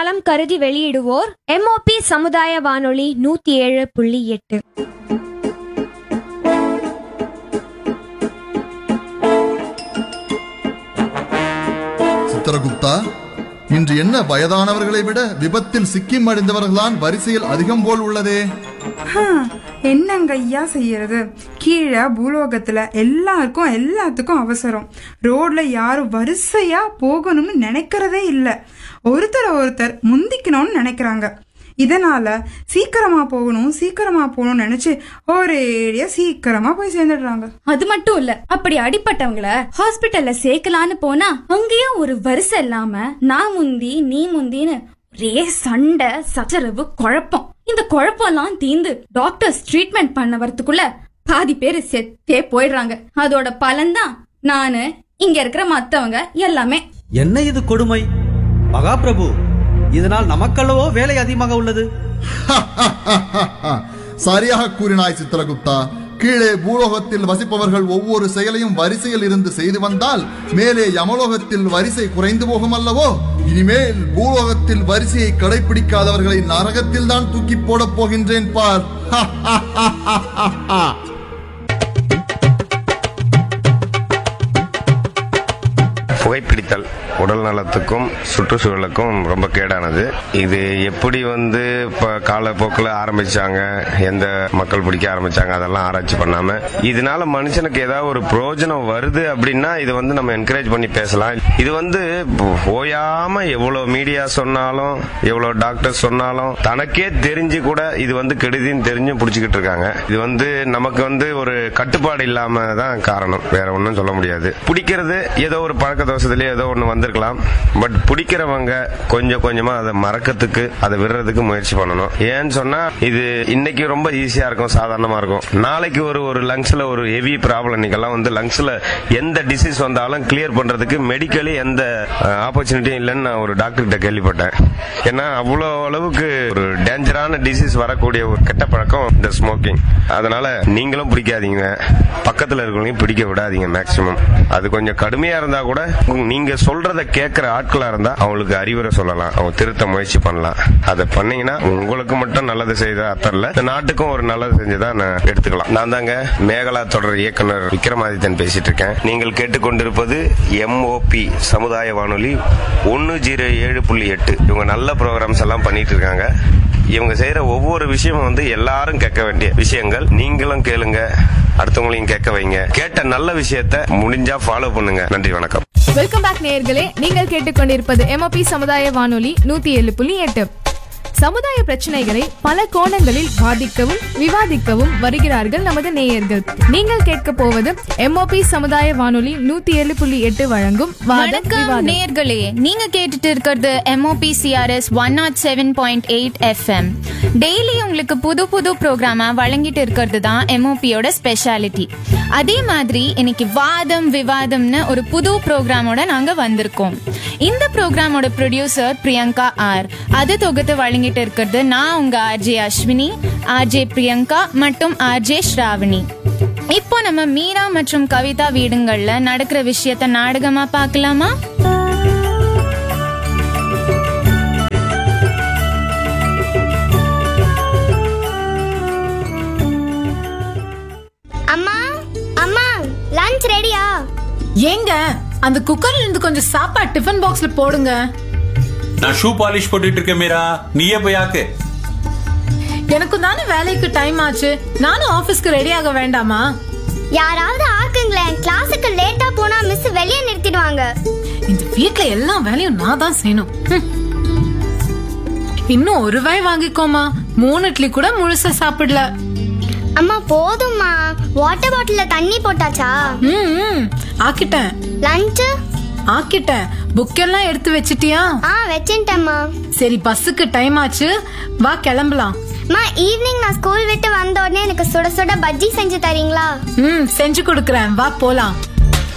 நலம் கருதி வெளியிடுவோர் எம்ஓபி சமுதாய வானொலி நூத்தி ஏழு புள்ளி எட்டு சித்திரகுப்தா இன்று என்ன வயதானவர்களை விட விபத்தில் சிக்கி மடிந்தவர்கள்தான் வரிசையில் அதிகம் போல் உள்ளதே ஹம், என்னங்க ஐயா செய்யறது கீழே பூலோகத்துல எல்லாருக்கும் எல்லாத்துக்கும் அவசரம் ரோட்ல யாரும் வரிசையா போகணும்னு நினைக்கிறதே இல்ல ஒருத்தர் ஒருத்தர் முந்திக்கணும்னு நினைக்கிறாங்க இதனால சீக்கிரமா போகணும் சீக்கிரமா போகணும்னு நினைச்சு ஒரேடியா சீக்கிரமா போய் சேர்ந்துடுறாங்க அது மட்டும் இல்ல அப்படி அடிப்பட்டவங்கள ஹாஸ்பிட்டல்ல சேர்க்கலான்னு போனா அங்கேயும் ஒரு வரிசை இல்லாம நான் முந்தி நீ முந்தின்னு ஒரே சண்டை சச்சரவு குழப்பம் இந்த குழப்பம்லாம் தீந்து டாக்டர்ஸ் ட்ரீட்மெண்ட் பண்ண வரதுக்குள்ள பாதி பேர் செத்தே போயிடுறாங்க அதோட பலன்தான் நானு இங்க இருக்கிற மத்தவங்க எல்லாமே என்ன இது கொடுமை மகாபிரபு இதனால் நமக்கல்லவோ வேலை அதிகமாக உள்ளது சரியாக கூறினாய் சித்திரகுப்தா கீழே பூலோகத்தில் வசிப்பவர்கள் ஒவ்வொரு செயலையும் வரிசையில் இருந்து செய்து வந்தால் மேலே யமலோகத்தில் வரிசை குறைந்து போகும் அல்லவோ இனிமேல் பூலோகத்தில் வரிசையை கடைபிடிக்காதவர்களை நரகத்தில் தான் தூக்கி போடப் போகின்றேன் பார் புகைப்பிடித்தல் உடல் நலத்துக்கும் சுற்றுச்சூழலுக்கும் ரொம்ப கேடானது இது எப்படி வந்து இப்போ காலப்போக்கில் ஆரம்பிச்சாங்க எந்த மக்கள் பிடிக்க ஆரம்பிச்சாங்க அதெல்லாம் ஆராய்ச்சி பண்ணாம இதனால மனுஷனுக்கு ஏதாவது ஒரு பிரயோஜனம் வருது அப்படின்னா இது வந்து நம்ம என்கரேஜ் பண்ணி பேசலாம் இது வந்து ஓயாம எவ்வளவு மீடியா சொன்னாலும் எவ்வளவு டாக்டர் சொன்னாலும் தனக்கே தெரிஞ்சு கூட இது வந்து கெடுதின்னு தெரிஞ்சும் பிடிச்சிக்கிட்டு இருக்காங்க இது வந்து நமக்கு வந்து ஒரு கட்டுப்பாடு இல்லாம தான் காரணம் வேற ஒன்றும் சொல்ல முடியாது பிடிக்கிறது ஏதோ ஒரு பழக்க தோஷத்திலே ஏதோ ஒன்று வந்திருக்கலாம் பட் பிடிக்கிறவங்க கொஞ்சம் கொஞ்சமா அதை மறக்கிறதுக்கு அதை விடுறதுக்கு முயற்சி பண்ணணும் ஏன்னு சொன்னா இது இன்னைக்கு ரொம்ப ஈஸியா இருக்கும் சாதாரணமா இருக்கும் நாளைக்கு ஒரு ஒரு லங்ஸ்ல ஒரு ஹெவி ப்ராப்ளம் இன்னைக்கெல்லாம் வந்து லங்ஸ்ல எந்த டிசீஸ் வந்தாலும் கிளியர் பண்றதுக்கு மெடிக்கலி எந்த ஆப்பர்ச்சுனிட்டியும் இல்லைன்னு நான் ஒரு டாக்டர் கிட்ட கேள்விப்பட்டேன் ஏன்னா அவ்வளோ அளவுக்கு ஒரு டேஞ்சரான டிசீஸ் வரக்கூடிய ஒரு கெட்ட பழக்கம் இந்த ஸ்மோக்கிங் அதனால நீங்களும் பிடிக்காதீங்க பக்கத்துல இருக்கிறவங்களையும் பிடிக்க விடாதீங்க மேக்சிமம் அது கொஞ்சம் கடுமையா இருந்தா கூட உங்க- நீங்க சொல்றத கேட்கிற ஆட்களா இருந்தா அவங்களுக்கு அறிவுரை சொல்லலாம் அவங்க திருத்த முயற்சி பண்ணலாம் அதை பண்ணீங்கன்னா உங்களுக்கு மட்டும் நல்லது செய்த அர்த்தம் இல்ல இந்த நாட்டுக்கும் ஒரு நல்லது செஞ்சதா நான் எடுத்துக்கலாம் நான் தாங்க மேகலா தொடர் இயக்குனர் விக்ரமாதித்தன் பேசிட்டு இருக்கேன் நீங்கள் கேட்டுக்கொண்டிருப்பது எம்ஓபி சமுதாய வானொலி ஒன்னு ஜீரோ ஏழு புள்ளி எட்டு இவங்க நல்ல ப்ரோக்ராம்ஸ் எல்லாம் பண்ணிட்டு இருக்காங்க இவங்க செய்யற ஒவ்வொரு விஷயமும் வந்து எல்லாரும் கேட்க வேண்டிய விஷயங்கள் நீங்களும் கேளுங்க அடுத்தவங்களையும் கேட்க வைங்க கேட்ட நல்ல விஷயத்த முடிஞ்சா ஃபாலோ பண்ணுங்க நன்றி வணக்கம் வெல்கம் பேக் நேயர்களே நீங்கள் கேட்டுக்கொண்டிருப்பது எம்ஓபி சமுதாய வானொலி நூத்தி ஏழு புள்ளி எட்டு சமுதாய பிரச்சனைகளை பல கோணங்களில் வாதிக்கவும் விவாதிக்கவும் வருகிறார்கள் நமது நேயர்கள் நீங்கள் கேட்க போவது எம்ஓபி சமுதாய வானொலி நூத்தி ஏழு புள்ளி எட்டு வழங்கும் வாதம் வணக்கம் விவாதம் நேர்களே நீங்க கேட்டுட்டு இருக்கிறது M O P C R S one nought seven point eight F M daily உங்களுக்கு புது புது ப்ரோக்ராமா வழங்கிட்டு இருக்கிறது தான் எம்ஓபியோட ஸ்பெஷாலிட்டி அதே மாதிரி இன்னைக்கு வாதம் விவாதம்னு ஒரு புது ப்ரோக்ராமோட நாங்க வந்திருக்கோம் இந்த ப்ரோக்ராமோட ப்ரொடியூசர் பிரியங்கா ஆர் அது தொகுத்து வழங்கிட்டு இருக்கிறது நான் உங்க ஆர்ஜே அஸ்வினி ஆர்ஜே பிரியங்கா மற்றும் ஆர்ஜே ஸ்ராவணி இப்போ நம்ம மீரா மற்றும் கவிதா வீடுங்கள்ல நடக்கிற விஷயத்த நாடகமா பார்க்கலாமா அம்மா அம்மா லஞ்ச் ரெடியா ஏங்க அந்த குக்கர்ல இருந்து கொஞ்சம் சாப்பாடு டிஃபன் பாக்ஸ்ல போடுங்க நான் ஷூ பாலிஷ் போட்டுட்டு இருக்கேன் மீரா நீயே போய் ஆக்கு எனக்கும் தானே வேலைக்கு டைம் ஆச்சு நானும் ஆபீஸ்க்கு ரெடி ஆக வேண்டாமா யாராவது ஆக்குங்களேன் கிளாஸுக்கு லேட்டா போனா மிஸ் வெளியே நிறுத்திடுவாங்க இந்த வீட்ல எல்லா வேலையும் நான் தான் செய்யணும் ஹம். இன்னும் ஒரு வாய் வாங்கிக்கோமா மூணு இட்லி கூட முழுசா சாப்பிடல அம்மா போதும்மா வாட்டர் பாட்டில்ல தண்ணி போட்டாச்சா ம், ம். ஆக்கிட்டேன் லஞ்ச் ஆக்கிட்டேன் புக் எல்லாம் எடுத்து வச்சிட்டியா ஆ வச்சுட்டேம்மா சரி பஸ்ஸுக்கு டைம் ஆச்சு வா கிளம்பலாம் அம்மா ஈவினிங் நான் ஸ்கூல் விட்டு வந்த உடனே எனக்கு சுட சுட பஜ்ஜி செஞ்சு தரீங்களா ம் செஞ்சு கொடுக்கறேன் வா போலாம்